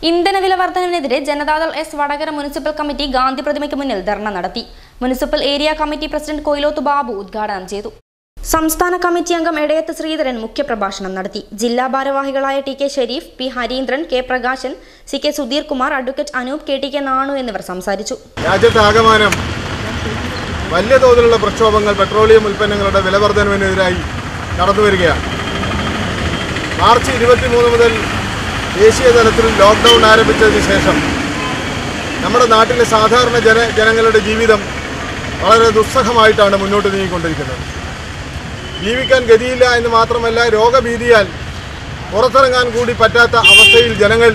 ഇന്ധനവില വർധനവിനെതിരെ Janata Dal S Vadakara municipal committee Gandhi പ്രതിമയ്ക്ക് മുന്നിൽ ധർണ നടത്തി municipal area committee president Koyiloth Babu ഉദ്ഘാടനം ചെയ്തു സംസ്ഥാന കമ്മിറ്റി അംഗം എടയത്ത് ശ്രീധരൻ മുഖ്യപ്രഭാഷണം നടത്തി ജില്ലാ ഭാരവാഹികളായ T K Sharif P Harindran K Prakashan C K Sudheer Kumar advocate Anoop K T K Nanu എന്നിവർ സംസാരിച്ചു രാജ്യത്താകമാനം വലിയ തോതിലുള്ള പ്രക്ഷോഭങ്ങൾ പെട്രോളിയം ഉൽപ്പന്നങ്ങളുടെ വിലവർധനവിനെതിരായി നടന്നു വരികയാണ് മാർച്ച് ഇരുപത്തിമൂന്ന് മുതൽ ദേശീയ തലത്തിൽ ലോക്ക്ഡൗൺ ആരംഭിച്ചതിന് ശേഷം നമ്മുടെ നാട്ടിലെ സാധാരണ ജന ജനങ്ങളുടെ ജീവിതം വളരെ ദുസ്സഹമായിട്ടാണ് മുന്നോട്ട് നീങ്ങിക്കൊണ്ടിരിക്കുന്നത് ജീവിക്കാൻ ഗതിയില്ല എന്ന് മാത്രമല്ല രോഗഭീതിയാൽ പുറത്തിറങ്ങാൻ കൂടി പറ്റാത്ത അവസ്ഥയിൽ ജനങ്ങൾ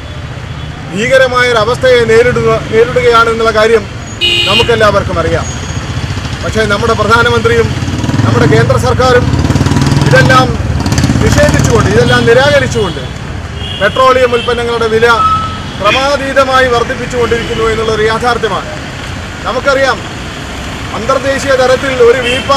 ഭീകരമായ ഒരു അവസ്ഥയെ നേരിടുക നേരിടുകയാണെന്നുള്ള കാര്യം നമുക്കെല്ലാവർക്കും അറിയാം പക്ഷേ നമ്മുടെ പ്രധാനമന്ത്രിയും നമ്മുടെ കേന്ദ്ര സർക്കാരും ഇതെല്ലാം നിഷേധിച്ചുകൊണ്ട് ഇതെല്ലാം നിരാകരിച്ചുകൊണ്ട് പെട്രോളിയം ഉൽപ്പന്നങ്ങളുടെ വില ക്രമാതീതമായി വർദ്ധിപ്പിച്ചുകൊണ്ടിരിക്കുന്നു എന്നുള്ളൊരു യാഥാർത്ഥ്യമാണ് നമുക്കറിയാം അന്തർദേശീയ തലത്തിൽ ഒരു വീപ്പ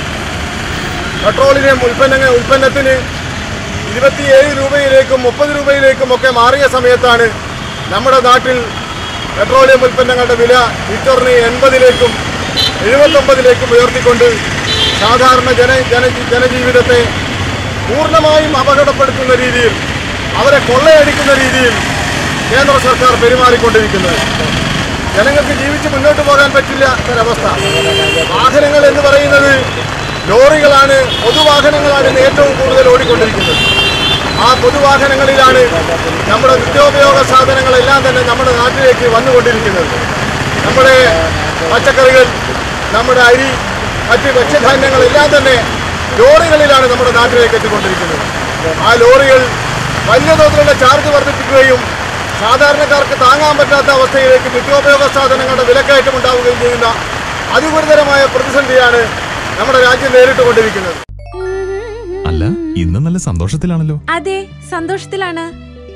പെട്രോളിയം ഉൽപ്പന്നങ്ങൾ ഉൽപ്പന്നത്തിന് ഇരുപത്തിയേഴ് രൂപയിലേക്കും മുപ്പത് രൂപയിലേക്കും ഒക്കെ മാറിയ സമയത്താണ് നമ്മുടെ നാട്ടിൽ പെട്രോളിയം ഉൽപ്പന്നങ്ങളുടെ വില ലിറ്ററിന് എൺപതിലേക്കും എഴുപത്തൊമ്പതിലേക്കും ഉയർത്തിക്കൊണ്ട് സാധാരണ ജന ജന ജനജീവിതത്തെ പൂർണ്ണമായും അപകടപ്പെടുത്തുന്ന രീതിയിൽ അവരെ കൊള്ളയടിക്കുന്ന രീതിയിൽ കേന്ദ്ര സർക്കാർ പെരുമാറിക്കൊണ്ടിരിക്കുന്നത് ജനങ്ങൾക്ക് ജീവിച്ച് മുന്നോട്ട് പോകാൻ പറ്റില്ല ഒരവസ്ഥ വാഹനങ്ങൾ എന്ന് പറയുന്നത് ലോറികളാണ് പൊതുവാഹനങ്ങളാണ് ഇന്ന് ഏറ്റവും കൂടുതൽ ഓടിക്കൊണ്ടിരിക്കുന്നത് ആ പൊതുവാഹനങ്ങളിലാണ് നമ്മുടെ നിത്യോപയോഗ സാധനങ്ങളെല്ലാം തന്നെ നമ്മുടെ നാട്ടിലേക്ക് വന്നുകൊണ്ടിരിക്കുന്നത് നമ്മുടെ പച്ചക്കറികൾ നമ്മുടെ അരി മറ്റ് ഭക്ഷ്യധാന്യങ്ങളെല്ലാം തന്നെ ലോറികളിലാണ് നമ്മുടെ നാട്ടിലേക്ക് എത്തിക്കൊണ്ടിരിക്കുന്നത് ആ ലോറികൾ വലിയ തോതിലുള്ള ചാർജ് വർദ്ധിപ്പിക്കുകയും സാധാരണക്കാർക്ക് താങ്ങാൻ പറ്റാത്ത അവസ്ഥയിലേക്ക് നിത്യോപയോഗ സാധനങ്ങളുടെ വിലക്കയറ്റം ഉണ്ടാവുകയും ചെയ്യുന്ന അതിഗുരുതരമായ പ്രതിസന്ധിയാണ് നമ്മുടെ രാജ്യം നേരിട്ടുകൊണ്ടിരിക്കുന്നത് അല്ല ഇന്ന് നല്ല സന്തോഷത്തിലാണല്ലോ അതെ സന്തോഷത്തിലാണ്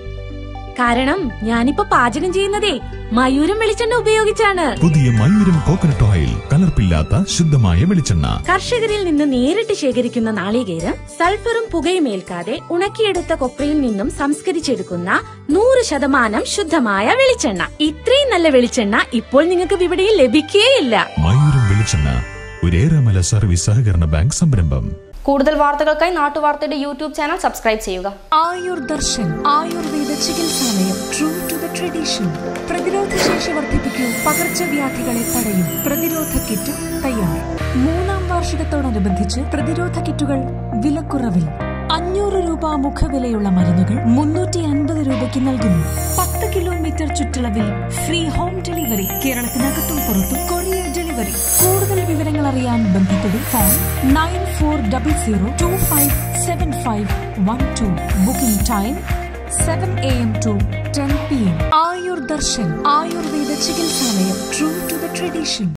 കാരണം ഞാനിപ്പോ പാചകം ചെയ്യുന്നതേ മയൂരം വെളിച്ചെണ്ണ ഉപയോഗിച്ചാണ് പുതിയ മയൂരം കോക്കനട്ട് ഓയിൽ കലർപ്പില്ലാത്ത ശുദ്ധമായ വെളിച്ചെണ്ണ കർഷകരിൽ നിന്ന് നേരിട്ട് ശേഖരിക്കുന്ന നാളികേരം സൾഫറും പുകയും ഏൽക്കാതെ ഉണക്കിയെടുത്ത കൊപ്രയിൽ നിന്നും സംസ്കരിച്ചെടുക്കുന്ന നൂറ് ശതമാനം ശുദ്ധമായ വെളിച്ചെണ്ണ ഇത്രയും നല്ല വെളിച്ചെണ്ണ ഇപ്പോൾ നിങ്ങൾക്ക് വിപണിയിൽ ലഭിക്കുകയില്ല മയൂരം വെളിച്ചെണ്ണ ഒരേറെമല സർവീസ് സഹകരണ ബാങ്ക് സംരംഭം കൂടുതൽ വാർത്തകൾക്കായി നാട്ടുവാർത്തയുടെ യൂട്യൂബ് ചാനൽ സബ്സ്ക്രൈബ് ചെയ്യുക ആയുർ ദർശൻ ആയുർവേദ ചികിത്സാലയം ട്രൂ ടു ദ ട്രഡീഷൻ പ്രതിരോധ ശേഷി വർദ്ധിപ്പിക്കൂ പകർച്ചവ്യാധികളെ തടയൂ പ്രതിരോധ കിറ്റ് തയ്യാർ മൂന്നാം വാർഷികത്തോടനുബന്ധിച്ച് പ്രതിരോധ കിറ്റുകൾ വിലക്കുറവിൽ അഞ്ഞൂറ് രൂപ മുഖവിലയുള്ള മരുന്നുകൾ മുന്നൂറ്റി അൻപത് രൂപയ്ക്ക് നൽകുന്നു പത്ത് കിലോമീറ്റർ ചുറ്റളവിൽ ഫ്രീ ഹോം ഡെലിവറി കേരളത്തിനകത്തും പുറത്തും കൊറിയർ ഡെലിവറി കൂടുതൽ വിവരങ്ങൾ അറിയാൻ ബന്ധപ്പെടും phone nine four double zero two five seven five one two booking time seven A M to ten P M Ayur Darshan Ayurveda ചികിത്സാലയം ട്രൂ ടു ദ ട്രഡീഷൻ